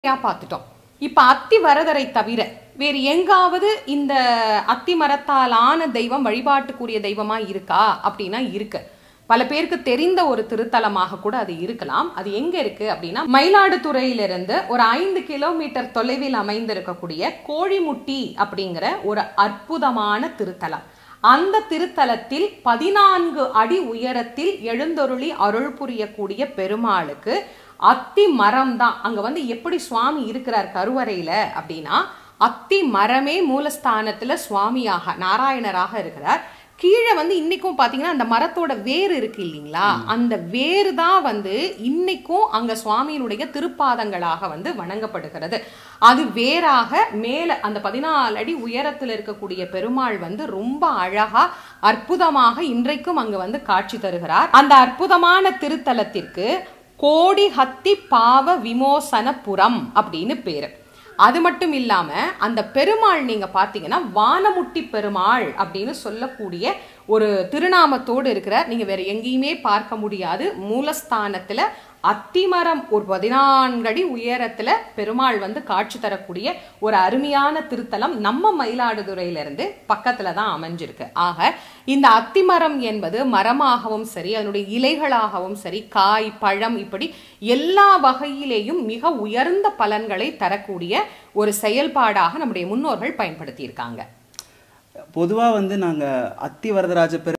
யா பார்த்துட்டோம் இப்ப அத்தி வரதரை தவிர வேறு எங்காவது இந்த அத்தி மரத்தால் ஆன தெய்வம் வழிபாட்டுக்குரிய தெய்வமா இருக்கா அப்படின்னா இருக்கு பல பேருக்கு தெரிந்த ஒரு திருத்தலமாக கூட அது இருக்கலாம் அது எங்க இருக்கு அப்படின்னா மயிலாடுதுறையிலிருந்து ஒரு ஐந்து கிலோமீட்டர் தொலைவில் அமைந்திருக்கக்கூடிய கோழிமுட்டி அப்படிங்கிற ஒரு அற்புதமான திருத்தலம் அந்த திருத்தலத்தில் பதினான்கு அடி உயரத்தில் எழுந்தொருளி அருள் புரியக்கூடிய பெருமாளுக்கு அத்தி மரம் தான் அங்க வந்து எப்படி சுவாமி இருக்கிறார் கருவறையில அப்படின்னா அத்தி மரமே மூலஸ்தானத்துல சுவாமியாக நாராயணராக இருக்கிறார் கீழே வந்து இன்னைக்கும் பாத்தீங்கன்னா அந்த மரத்தோட வேர் இருக்கு இல்லைங்களா அந்த வேர் தான் வந்து இன்னைக்கும் அங்க சுவாமியினுடைய திருப்பாதங்களாக வந்து வணங்கப்படுகிறது அது வேறாக மேல அந்த பதினாலு அடி உயரத்தில் இருக்கக்கூடிய பெருமாள் வந்து ரொம்ப அழகா அற்புதமாக இன்றைக்கும் அங்க வந்து காட்சி தருகிறார் அந்த அற்புதமான திருத்தலத்திற்கு கோடி ஹத்தி பாவ விமோசனபுரம் அப்படின்னு பேரு அது மட்டும் இல்லாம அந்த பெருமாள் நீங்க பாத்தீங்கன்னா வானமுட்டி பெருமாள் அப்படின்னு சொல்லக்கூடிய ஒரு திருநாமத்தோடு இருக்கிறார் நீங்க வேற எங்கேயுமே பார்க்க முடியாது மூலஸ்தானத்துல அத்திமரம் ஒரு பதினான்கு அடி உயரத்துல பெருமாள் வந்து காட்சி தரக்கூடிய ஒரு அருமையான திருத்தலம் நம்ம மயிலாடுதுறையில இருந்து பக்கத்துல தான் அமைஞ்சிருக்கு ஆக இந்த அத்திமரம் என்பது மரமாகவும் சரி அதனுடைய இலைகளாகவும் சரி காய் பழம் இப்படி எல்லா வகையிலேயும் மிக உயர்ந்த பலன்களை தரக்கூடிய ஒரு செயல்பாடாக நம்முடைய முன்னோர்கள் பயன்படுத்தியிருக்காங்க பொதுவா வந்து நாங்க அத்தி வரதராஜ பெரு